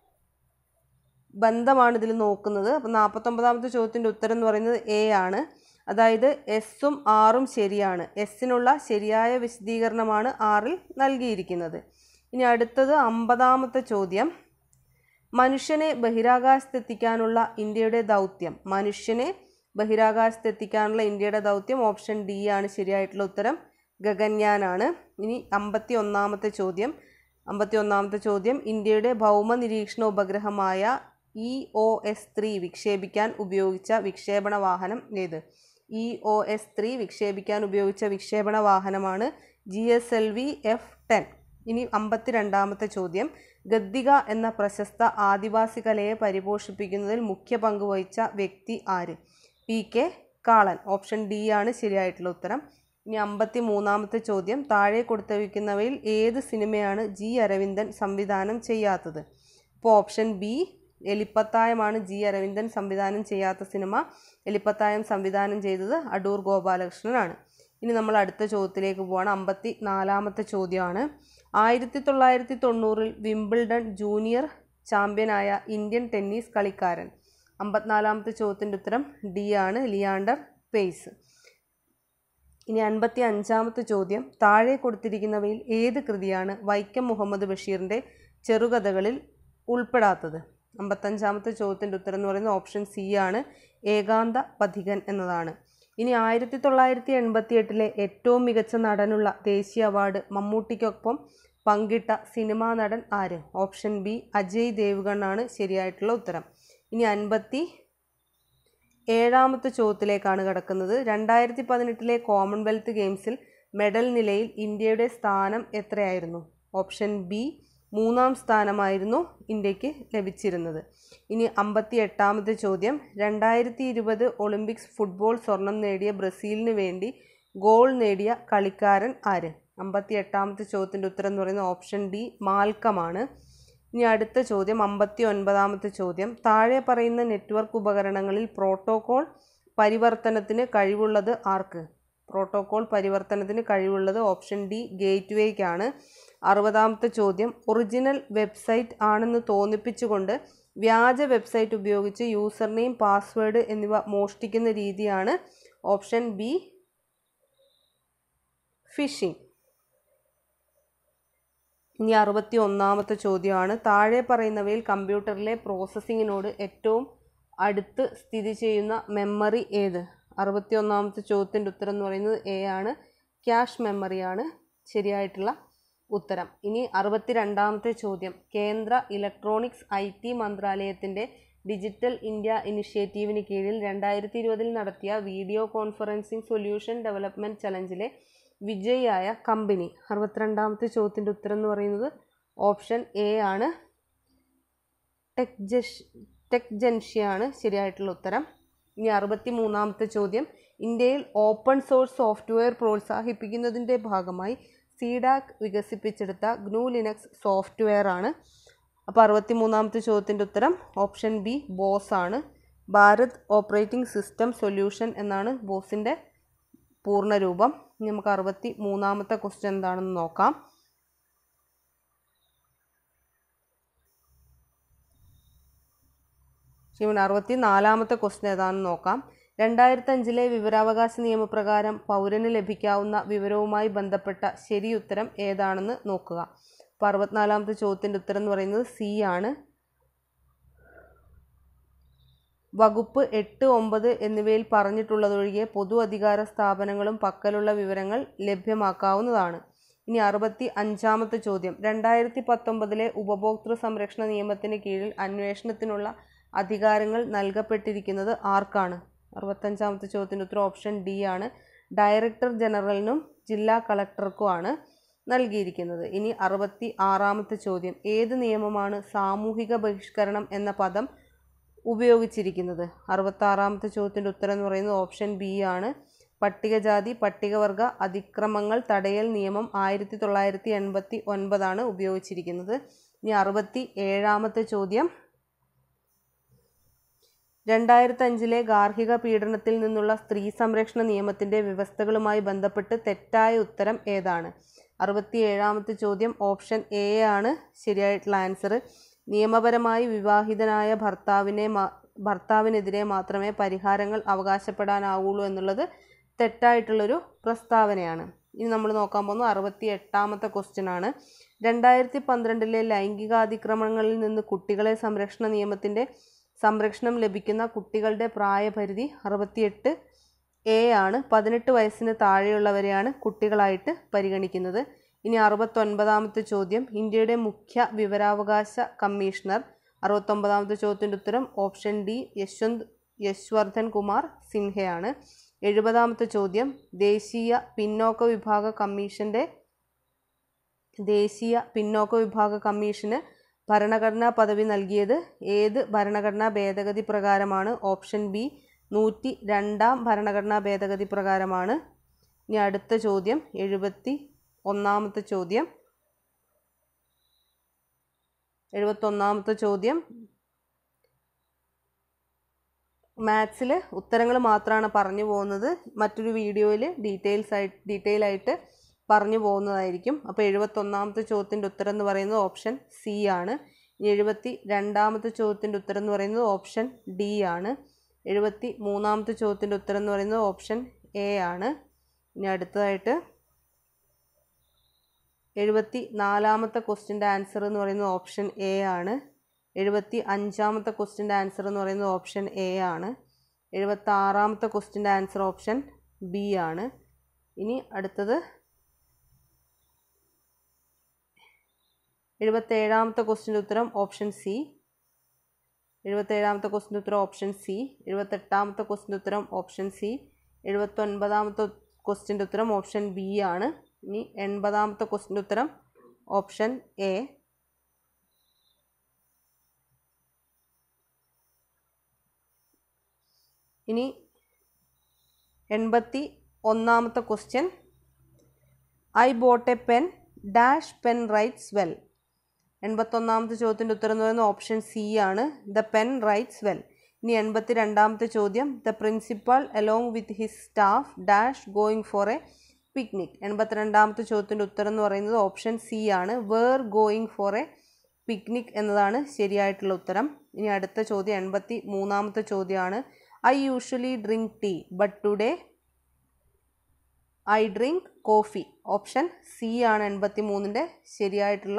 ബന്ധമാണ് ഇതിൽ നോക്കുന്നത് അപ്പം നാൽപ്പത്തൊമ്പതാമത്തെ ചോദ്യത്തിൻ്റെ ഉത്തരം എന്ന് പറയുന്നത് എ ആണ് അതായത് എസ്സും ആറും ശരിയാണ് എസ്സിനുള്ള ശരിയായ വിശദീകരണമാണ് ആറിൽ നൽകിയിരിക്കുന്നത് ഇനി അടുത്തത് അമ്പതാമത്തെ ചോദ്യം മനുഷ്യനെ ബഹിരാകാശത്തെത്തിക്കാനുള്ള ഇന്ത്യയുടെ ദൗത്യം മനുഷ്യനെ ബഹിരാകാശത്തെത്തിക്കാനുള്ള ഇന്ത്യയുടെ ദൗത്യം ഓപ്ഷൻ ഡി ആണ് ശരിയായിട്ടുള്ള ഉത്തരം ഗഗൻയാനാണ് ഇനി അമ്പത്തി ഒന്നാമത്തെ ചോദ്യം അമ്പത്തി ഒന്നാമത്തെ ചോദ്യം ഇന്ത്യയുടെ ഭൗമ നിരീക്ഷണ ഉപഗ്രഹമായ ഇ ഒ എസ് ത്രീ വിക്ഷേപിക്കാൻ ഉപയോഗിച്ച വിക്ഷേപണ വാഹനം ഏത് ഇ ഒ എസ് ത്രീ വിക്ഷേപിക്കാൻ ഉപയോഗിച്ച വിക്ഷേപണ വാഹനമാണ് G S L V F ten ഇനി അമ്പത്തി രണ്ടാമത്തെ ചോദ്യം ഗദ്ദിക എന്ന പ്രശസ്ത ആദിവാസി കലയെ പരിപോഷിപ്പിക്കുന്നതിൽ മുഖ്യ പങ്ക് വഹിച്ച വ്യക്തി ആര് P K Kalan option D ആണ് ശരിയായിട്ടുള്ള ഉത്തരം ഇനി അമ്പത്തി മൂന്നാമത്തെ ചോദ്യം താഴെ കൊടുത്തിരിക്കുന്നവയിൽ ഏത് സിനിമയാണ് ജി അരവിന്ദൻ സംവിധാനം ചെയ്യാത്തത് അപ്പോൾ ഓപ്ഷൻ ബി എലിപ്പത്തായമാണ് ജി അരവിന്ദൻ സംവിധാനം ചെയ്യാത്ത സിനിമ എലിപ്പത്തായം സംവിധാനം ചെയ്തത് അടൂർ ഗോപാലകൃഷ്ണനാണ് ഇനി നമ്മൾ അടുത്ത ചോദ്യത്തിലേക്ക് പോവാണ് അമ്പത്തി നാലാമത്തെ ചോദ്യമാണ് ആയിരത്തി തൊള്ളായിരത്തി തൊണ്ണൂറിൽ വിംബിൾഡൺ ജൂനിയർ ചാമ്പ്യനായ ഇന്ത്യൻ ടെന്നീസ് കളിക്കാരൻ അമ്പത്തിനാലാമത്തെ ചോദ്യത്തിൻ്റെ ഉത്തരം ഡി ആണ് ലിയാണ്ടർ പേയ്സ് ഇനി അൻപത്തി അഞ്ചാമത്തെ ചോദ്യം താഴെ കൊടുത്തിരിക്കുന്നവയിൽ ഏത് കൃതിയാണ് വൈക്കം മുഹമ്മദ് ബഷീറിൻ്റെ ചെറുകഥകളിൽ ഉൾപ്പെടാത്തത് അമ്പത്തഞ്ചാമത്തെ ചോദ്യത്തിൻ്റെ ഉത്തരം എന്ന് പറയുന്നത് ഓപ്ഷൻ സി ആണ് ഏകാന്ത പഥികൻ എന്നതാണ് ഇനി ആയിരത്തി തൊള്ളായിരത്തി എൺപത്തി എട്ടിലെ ഏറ്റവും മികച്ച നടനുള്ള ദേശീയ അവാർഡ് മമ്മൂട്ടിക്കൊപ്പം പങ്കിട്ട സിനിമാ നടൻ ആര് ഓപ്ഷൻ ബി അജയ് ദേവ്ഗണ്ണാണ് ശരിയായിട്ടുള്ള ഉത്തരം ഇനി അൻപത്തി ഏഴാമത്തെ ചോദ്യത്തിലേക്കാണ് കിടക്കുന്നത് രണ്ടായിരത്തി പതിനെട്ടിലെ കോമൺവെൽത്ത് ഗെയിംസിൽ മെഡൽ നിലയിൽ ഇന്ത്യയുടെ സ്ഥാനം എത്രയായിരുന്നു ഓപ്ഷൻ ബി മൂന്നാം സ്ഥാനമായിരുന്നു ഇന്ത്യക്ക് ലഭിച്ചിരുന്നത് ഇനി അമ്പത്തി എട്ടാമത്തെ ചോദ്യം രണ്ടായിരത്തി ഇരുപത് ഒളിമ്പിക്സ് ഫുട്ബോൾ സ്വർണം നേടിയ ബ്രസീലിന് വേണ്ടി ഗോൾ നേടിയ കളിക്കാരൻ ആര് അമ്പത്തി എട്ടാമത്തെ ചോദ്യത്തിൻ്റെ ഉത്തരം എന്ന് പറയുന്നത് ഓപ്ഷൻ ഡി മാൽക്കമാണ് ഇനി അടുത്ത ചോദ്യം അമ്പത്തി ഒൻപതാമത്തെ ചോദ്യം താഴെ പറയുന്ന നെറ്റ്വർക്ക് ഉപകരണങ്ങളിൽ പ്രോട്ടോകോൾ പരിവർത്തനത്തിന് കഴിവുള്ളത് ആർക്ക് പ്രോട്ടോകോൾ പരിവർത്തനത്തിന് കഴിവുള്ളത് ഓപ്ഷൻ ഡി ഗേറ്റ്വേക്കാണ് അറുപതാമത്തെ ചോദ്യം ഒറിജിനൽ വെബ്സൈറ്റ് ആണെന്ന് തോന്നിപ്പിച്ചുകൊണ്ട് വ്യാജ വെബ്സൈറ്റ് ഉപയോഗിച്ച് യൂസർ നെയിം പാസ്വേഡ് എന്നിവ മോഷ്ടിക്കുന്ന രീതിയാണ് ഓപ്ഷൻ ബി ഫിഷിംഗ് ഇനി അറുപത്തി ഒന്നാമത്തെ ചോദ്യമാണ് താഴെ പറയുന്നവയിൽ കമ്പ്യൂട്ടറിലെ പ്രോസസ്സിങ്ങിനോട് ഏറ്റവും അടുത്ത് സ്ഥിതി ചെയ്യുന്ന മെമ്മറി ഏത് അറുപത്തി ഒന്നാമത്തെ ചോദ്യത്തിൻ്റെ ഉത്തരം എന്ന് പറയുന്നത് എ ആണ് ക്യാഷ് മെമ്മറിയാണ് ശരിയായിട്ടുള്ള ഉത്തരം ഇനി അറുപത്തി രണ്ടാമത്തെ ചോദ്യം കേന്ദ്ര ഇലക്ട്രോണിക്സ് ഐ ടി മന്ത്രാലയത്തിൻ്റെ ഡിജിറ്റൽ ഇന്ത്യ ഇനിഷ്യേറ്റീവിന് കീഴിൽ രണ്ടായിരത്തി ഇരുപതിൽ നടത്തിയ വീഡിയോ കോൺഫറൻസിംഗ് സൊല്യൂഷൻ ഡെവലപ്മെൻറ്റ് ചലഞ്ചിലെ വിജയിയായ കമ്പനി അറുപത്തിരണ്ടാമത്തെ ചോദ്യത്തിൻ്റെ ഉത്തരം എന്ന് പറയുന്നത് ഓപ്ഷൻ എ ആണ് ടെക് ജഷ് ടെക് ജൻഷിയാണ് ശരിയായിട്ടുള്ള ഉത്തരം ഇനി അറുപത്തി മൂന്നാമത്തെ ചോദ്യം ഇന്ത്യയിൽ ഓപ്പൺ സോഴ്സ് സോഫ്റ്റ്വെയർ പ്രോത്സാഹിപ്പിക്കുന്നതിൻ്റെ ഭാഗമായി സീഡാക് വികസിപ്പിച്ചെടുത്ത ഗ്നു ലിനക്സ് സോഫ്റ്റ്വെയർ ആണ് അപ്പോൾ അറുപത്തി മൂന്നാമത്തെ ചോദ്യത്തിൻ്റെ ഉത്തരം ഓപ്ഷൻ ബി ബോസ് ആണ് ഭാരത് ഓപ്പറേറ്റിംഗ് സിസ്റ്റം സൊല്യൂഷൻ എന്നാണ് ബോസിൻ്റെ പൂർണ്ണരൂപം ഇനി നമുക്ക് അറുപത്തി മൂന്നാമത്തെ ക്വസ്റ്റ്യൻ എന്താണെന്ന് നോക്കാം ശിവൻ അറുപത്തി നാലാമത്തെ ക്വസ്റ്റ്യൻ ഏതാണെന്ന് നോക്കാം രണ്ടായിരത്തി അഞ്ചിലെ വിവരാവകാശ നിയമപ്രകാരം പൗരന് ലഭിക്കാവുന്ന വിവരവുമായി ബന്ധപ്പെട്ട ശരി ഉത്തരം ഏതാണെന്ന് നോക്കുക അപ്പോൾ അറുപത്തിനാലാമത്തെ ചോദ്യത്തിൻ്റെ ഉത്തരം എന്ന് പറയുന്നത് സി ആണ് വകുപ്പ് എട്ട് ഒമ്പത് എന്നിവയിൽ പറഞ്ഞിട്ടുള്ളതൊഴികെ പൊതു അധികാര സ്ഥാപനങ്ങളും പക്കലുള്ള വിവരങ്ങൾ ലഭ്യമാക്കാവുന്നതാണ് ഇനി അറുപത്തി അഞ്ചാമത്തെ ചോദ്യം രണ്ടായിരത്തി പത്തൊമ്പതിലെ ഉപഭോക്തൃ സംരക്ഷണ നിയമത്തിന് കീഴിൽ അന്വേഷണത്തിനുള്ള അധികാരങ്ങൾ നൽകപ്പെട്ടിരിക്കുന്നത് ആർക്കാണ് അറുപത്തഞ്ചാമത്തെ ചോദ്യത്തിൻ്റെ ഉത്തരം ഓപ്ഷൻ ഡി ആണ് ഡയറക്ടർ ജനറലിനും ജില്ലാ കളക്ടർക്കുമാണ് നൽകിയിരിക്കുന്നത് ഇനി അറുപത്തി ആറാമത്തെ ചോദ്യം ഏത് നിയമമാണ് സാമൂഹിക ബഹിഷ്കരണം എന്ന പദം ഉപയോഗിച്ചിരിക്കുന്നത് അറുപത്താറാമത്തെ ചോദ്യത്തിൻ്റെ ഉത്തരം എന്ന് പറയുന്നത് ഓപ്ഷൻ ബി ആണ് പട്ടികജാതി പട്ടികവർഗ അതിക്രമങ്ങൾ തടയൽ നിയമം ആയിരത്തി തൊള്ളായിരത്തി എൺപത്തി ഒൻപതാണ് ഉപയോഗിച്ചിരിക്കുന്നത് ഇനി അറുപത്തി ഏഴാമത്തെ ചോദ്യം രണ്ടായിരത്തി അഞ്ചിലെ ഗാർഹിക പീഡനത്തിൽ നിന്നുള്ള സ്ത്രീ സംരക്ഷണ നിയമത്തിന്റെ വ്യവസ്ഥകളുമായി ബന്ധപ്പെട്ട് തെറ്റായ ഉത്തരം ഏതാണ് അറുപത്തി ഏഴാമത്തെ ചോദ്യം ഓപ്ഷൻ എ ആണ് ശരിയായിട്ടുള്ള ആൻസർ നിയമപരമായി വിവാഹിതനായ ഭർത്താവിനെ മാ ഭർത്താവിനെതിരെ മാത്രമേ പരിഹാരങ്ങൾ അവകാശപ്പെടാനാവുള്ളൂ എന്നുള്ളത് തെറ്റായിട്ടുള്ളൊരു പ്രസ്താവനയാണ് ഇനി നമ്മൾ നോക്കാൻ പോകുന്നത് അറുപത്തി എട്ടാമത്തെ ക്വസ്റ്റ്യൻ ആണ് രണ്ടായിരത്തി പന്ത്രണ്ടിലെ ലൈംഗികാതിക്രമണങ്ങളിൽ നിന്ന് കുട്ടികളെ സംരക്ഷണ നിയമത്തിൻ്റെ സംരക്ഷണം ലഭിക്കുന്ന കുട്ടികളുടെ പ്രായപരിധി അറുപത്തിയെട്ട് എ ആണ് പതിനെട്ട് വയസ്സിന് താഴെയുള്ളവരെയാണ് കുട്ടികളായിട്ട് പരിഗണിക്കുന്നത് ഇനി അറുപത്തൊൻപതാമത്തെ ചോദ്യം ഇന്ത്യയുടെ മുഖ്യ വിവരാവകാശ കമ്മീഷണർ അറുപത്തൊമ്പതാമത്തെ ചോദ്യത്തിൻ്റെ ഉത്തരം ഓപ്ഷൻ ഡി യശ്വന്ത് യശ്വർദ്ധൻ കുമാർ സിൻഹയാണ് എഴുപതാമത്തെ ചോദ്യം ദേശീയ പിന്നോക്ക വിഭാഗ കമ്മീഷൻ്റെ ദേശീയ പിന്നോക്ക വിഭാഗ കമ്മീഷന് ഭരണഘടനാ പദവി നൽകിയത് ഏത് ഭരണഘടനാ ഭേദഗതി പ്രകാരമാണ് ഓപ്ഷൻ ബി നൂറ്റി രണ്ടാം ഭരണഘടനാ ഭേദഗതി പ്രകാരമാണ് ഇനി അടുത്ത ചോദ്യം എഴുപത്തി ഒന്നാമത്തെ ചോദ്യം എഴുപത്തൊന്നാമത്തെ ചോദ്യം മാത്സിൽ ഉത്തരങ്ങൾ മാത്രമാണ് പറഞ്ഞു പോകുന്നത് മറ്റൊരു വീഡിയോയിൽ ഡീറ്റെയിൽസ് ആയി ഡീറ്റെയിൽ ആയിട്ട് പറഞ്ഞു പോകുന്നതായിരിക്കും അപ്പോൾ എഴുപത്തൊന്നാമത്തെ ചോദ്യത്തിൻ്റെ ഉത്തരം എന്ന് പറയുന്നത് ഓപ്ഷൻ സി ആണ് ഇനി എഴുപത്തി രണ്ടാമത്തെ ചോദ്യത്തിൻ്റെ ഉത്തരം എന്ന് പറയുന്നത് ഓപ്ഷൻ ഡി ആണ് എഴുപത്തി മൂന്നാമത്തെ ചോദ്യത്തിൻ്റെ ഉത്തരം എന്ന് പറയുന്നത് ഓപ്ഷൻ എ ആണ് ഇനി അടുത്തതായിട്ട് എഴുപത്തി നാലാമത്തെ ക്വസ്റ്റിൻ്റെ ആൻസർ എന്ന് പറയുന്നത് ഓപ്ഷൻ എ ആണ് എഴുപത്തി അഞ്ചാമത്തെ ക്വസ്റ്റിൻ്റെ ആൻസർ എന്ന് പറയുന്നത് ഓപ്ഷൻ എ ആണ് എഴുപത്തി ആറാമത്തെ ക്വസ്റ്റിൻ്റെ ആൻസർ ഓപ്ഷൻ ബി ആണ് ഇനി അടുത്തത് എഴുപത്തേഴാമത്തെ ക്വസ്റ്റിൻ്റെ ഉത്തരം ഓപ്ഷൻ സി എഴുപത്തേഴാമത്തെ ക്വസ്റ്റിൻ്റെ ഉത്തരം ഓപ്ഷൻ സി എഴുപത്തെട്ടാമത്തെ ക്വസ്റ്റിൻ്റെ ഉത്തരം ഓപ്ഷൻ സി എഴുപത്തൊൻപതാമത്തെ ക്വസ്റ്റിൻ്റെ ഉത്തരം ഓപ്ഷൻ ബി ആണ് ഇനി എൺപതാമത്തെ ക്വസ്റ്റിൻ്റെ ഉത്തരം ഓപ്ഷൻ എ ഇനി എൺപത്തി ഒന്നാമത്തെ question I bought a pen dash pen writes well എൺപത്തൊന്നാമത്തെ ചോദ്യത്തിൻ്റെ ഉത്തരം എന്ന് പറയുന്നത് ഓപ്ഷൻ സി ആണ് ദ പെൻ റൈറ്റ്സ് വെൽ ഇനി എൺപത്തി രണ്ടാമത്തെ ചോദ്യം the principal along with his staff dash going for a picnic എൺപത്തിരണ്ടാമത്തെ ചോദ്യത്തിൻ്റെ ഉത്തരം എന്ന് പറയുന്നത് ഓപ്ഷൻ സി ആണ് were going for a picnic എന്നതാണ് ശരിയായിട്ടുള്ള ഉത്തരം ഇനി അടുത്ത ചോദ്യം എൺപത്തി മൂന്നാമത്തെ ചോദ്യമാണ് I usually drink tea but today I drink coffee option C ആണ് എൺപത്തി മൂന്നിൻ്റെ ശരിയായിട്ടുള്ള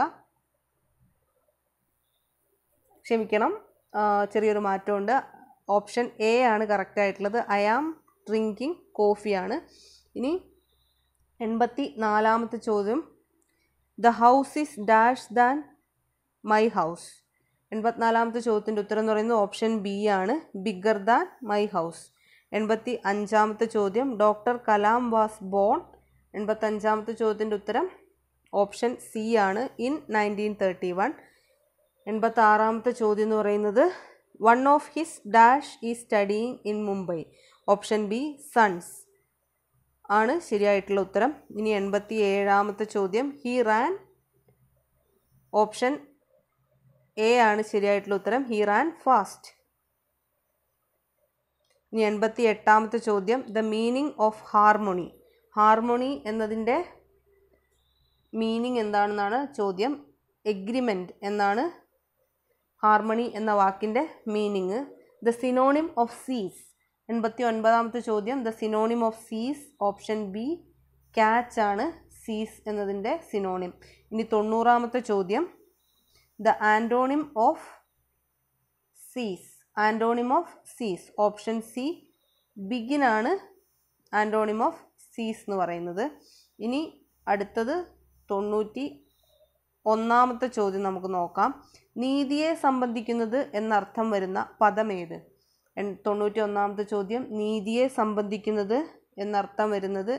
ക്ഷമിക്കണം ആ, ചെറിയൊരു മാറ്റമുണ്ട് ഓപ്ഷൻ എ ആണ് കറക്റ്റ് ആയിട്ടുള്ളത് ഐ ആം ഡ്രിങ്കിങ് കോഫിയാണ് ഇനി എൺപത്തി നാലാമത്തെ ചോദ്യം the house is dash than my house എൺപത്തിനാലാമത്തെ ചോദ്യത്തിൻ്റെ ഉത്തരം എന്ന് പറയുന്നത് ഓപ്ഷൻ ബി ആണ് ബിഗർ ദാൻ മൈ ഹൗസ് എൺപത്തി അഞ്ചാമത്തെ ചോദ്യം ഡോക്ടർ കലാം വാസ് ബോൺ എൺപത്തഞ്ചാമത്തെ ചോദ്യത്തിൻ്റെ ഉത്തരം ഓപ്ഷൻ സി ആണ് ഇൻ നയൻറ്റീൻ തേർട്ടി വൺ എൺപത്തി ആറാമത്തെ ചോദ്യം എന്ന് പറയുന്നത് വൺ ഓഫ് ഹിസ് ഡാഷ് ഈ studying in Mumbai option B sons ആണ് ശരിയായിട്ടുള്ള ഉത്തരം ഇനി എൺപത്തി ഏഴാമത്തെ ചോദ്യം ഹി റാൻ ഓപ്ഷൻ എ ആണ് ശരിയായിട്ടുള്ള ഉത്തരം ഹി റാൻ ഫാസ്റ്റ് ഇനി എൺപത്തി എട്ടാമത്തെ ചോദ്യം the meaning of harmony harmony എന്നതിൻ്റെ മീനിങ് എന്താണെന്നാണ് ചോദ്യം എഗ്രിമെൻറ്റ് എന്നാണ് ഹാർമണി എന്ന വാക്കിൻ്റെ മീനിങ് ദ സിനോണിം ഓഫ് സീസ് എൺപത്തി ഒൻപതാമത്തെ ചോദ്യം the synonym of seize option B catch ആണ് സീസ് എന്നതിൻ്റെ സിനോണിം ഇനി തൊണ്ണൂറാമത്തെ ചോദ്യം the antonym of seize antonym of seize option C begin ആണ് ആൻറ്റോണിം ഓഫ് സീസ് എന്ന് പറയുന്നത് ഇനി അടുത്തത് തൊണ്ണൂറ്റി ഒന്നാമത്തെ ചോദ്യം നമുക്ക് നോക്കാം നീതിയെ സംബന്ധിക്കുന്നത് എന്നർത്ഥം വരുന്ന പദമേത് എൺ- തൊണ്ണൂറ്റി ഒന്നാമത്തെ ചോദ്യം നീതിയെ സംബന്ധിക്കുന്നത് എന്നർത്ഥം വരുന്നത്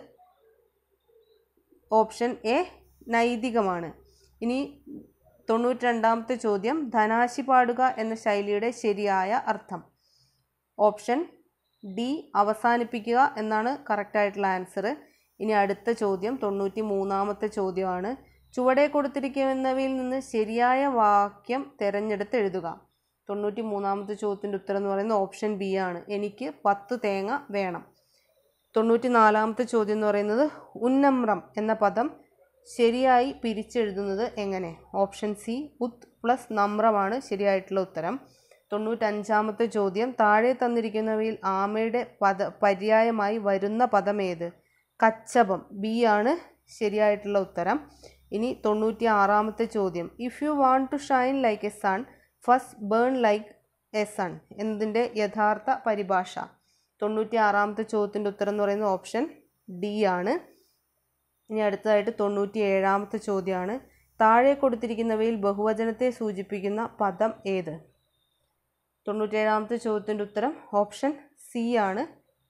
ഓപ്ഷൻ എ നൈതികമാണ് ഇനി തൊണ്ണൂറ്റി രണ്ടാമത്തെ ചോദ്യം ധനാശി പാടുക എന്ന ശൈലിയുടെ ശരിയായ അർത്ഥം ഓപ്ഷൻ ഡി അവസാനിപ്പിക്കുക എന്നാണ് കറക്റ്റായിട്ടുള്ള ആൻസർ ഇനി അടുത്ത ചോദ്യം തൊണ്ണൂറ്റി മൂന്നാമത്തെ ചോദ്യമാണ് ചുവടെ കൊടുത്തിരിക്കുന്നവയിൽ നിന്ന് ശരിയായ വാക്യം തിരഞ്ഞെടുത്ത് എഴുതുക തൊണ്ണൂറ്റി മൂന്നാമത്തെ ചോദ്യത്തിൻ്റെ ഉത്തരം എന്ന് പറയുന്നത് ഓപ്ഷൻ ബി ആണ് എനിക്ക് പത്ത് തേങ്ങ വേണം തൊണ്ണൂറ്റി നാലാമത്തെ ചോദ്യം എന്ന് പറയുന്നത് ഉന്നമ്രം എന്ന പദം ശരിയായി പിരിച്ചെഴുതുന്നത് എങ്ങനെ ഓപ്ഷൻ സി ഉത് പ്ലസ് നമ്രമാണ് ശരിയായിട്ടുള്ള ഉത്തരം തൊണ്ണൂറ്റഞ്ചാമത്തെ ചോദ്യം താഴെ തന്നിരിക്കുന്നവയിൽ ആമയുടെ പദ പര്യായമായി വരുന്ന പദം ഏത് കച്ചപം ബി ആണ് ശരിയായിട്ടുള്ള ഉത്തരം ഇനി തൊണ്ണൂറ്റി ആറാമത്തെ ചോദ്യം if you want to shine like a sun first burn like a sun എന്നതിൻ്റെ യഥാർത്ഥ പരിഭാഷ തൊണ്ണൂറ്റി ആറാമത്തെ ചോദ്യത്തിൻ്റെ ഉത്തരം എന്ന് പറയുന്നത് ഓപ്ഷൻ ഡി ആണ് ഇനി അടുത്തതായിട്ട് തൊണ്ണൂറ്റി ഏഴാമത്തെ ചോദ്യമാണ് താഴെ കൊടുത്തിരിക്കുന്നവയിൽ ബഹുവചനത്തെ സൂചിപ്പിക്കുന്ന പദം ഏത് തൊണ്ണൂറ്റേഴാമത്തെ ചോദ്യത്തിൻ്റെ ഉത്തരം ഓപ്ഷൻ സി ആണ്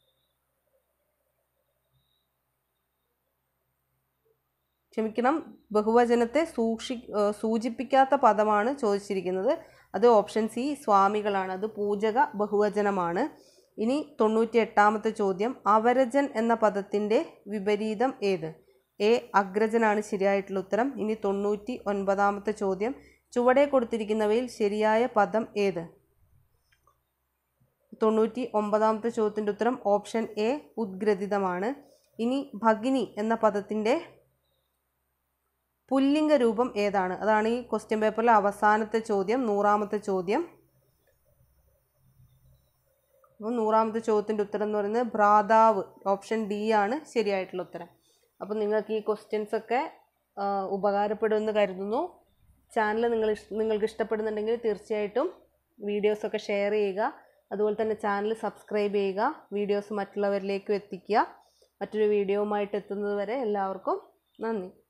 ക്ഷമിക്കണം ബഹുവചനത്തെ സൂക്ഷി ഏഹ് സൂചിപ്പിക്കാത്ത പദമാണ് ചോദിച്ചിരിക്കുന്നത് അത് ഓപ്ഷൻ സി സ്വാമികളാണ് അത് പൂജക ബഹുവചനമാണ് ഇനി തൊണ്ണൂറ്റി എട്ടാമത്തെ ചോദ്യം അവരജൻ എന്ന പദത്തിൻ്റെ വിപരീതം ഏത് എ അഗ്രജനാണ് ശരിയായിട്ടുള്ള ഉത്തരം ഇനി തൊണ്ണൂറ്റി ഒൻപതാമത്തെ ചോദ്യം ചുവടെ കൊടുത്തിരിക്കുന്നവയിൽ ശരിയായ പദം ഏത് തൊണ്ണൂറ്റി ഒമ്പതാമത്തെ ചോദ്യത്തിൻ്റെ ഉത്തരം ഓപ്ഷൻ എ ഉദ്ഗ്രഥിതമാണ് ഇനി ഭഗിനി എന്ന പദത്തിൻ്റെ പുല്ലിംഗ രൂപം ഏതാണ് അതാണ് ഈ ക്വസ്റ്റ്യൻ പേപ്പറിലെ അവസാനത്തെ ചോദ്യം നൂറാമത്തെ ചോദ്യം അപ്പോൾ നൂറാമത്തെ ചോദ്യത്തിൻ്റെ ഉത്തരം എന്ന് പറയുന്നത് ഭ്രാതാവ് ഓപ്ഷൻ ഡി ആണ് ശരിയായിട്ടുള്ള ഉത്തരം അപ്പോൾ നിങ്ങൾക്ക് ഈ ക്വസ്റ്റ്യൻസ് ഒക്കെ ആ, ഉപകാരപ്പെടുമെന്ന് കരുതുന്നു ചാനൽ നിങ്ങൾ ഇഷ്- നിങ്ങൾക്ക് ഇഷ്ടപ്പെടുന്നുണ്ടെങ്കിൽ തീർച്ചയായിട്ടും വീഡിയോസൊക്കെ ഷെയർ ചെയ്യുക അതുപോലെ തന്നെ ചാനൽ സബ്സ്ക്രൈബ് ചെയ്യുക വീഡിയോസ് മറ്റുള്ളവരിലേക്കും എത്തിക്കുക മറ്റൊരു വീഡിയോവുമായിട്ട് എത്തുന്നത് വരെ എല്ലാവർക്കും നന്ദി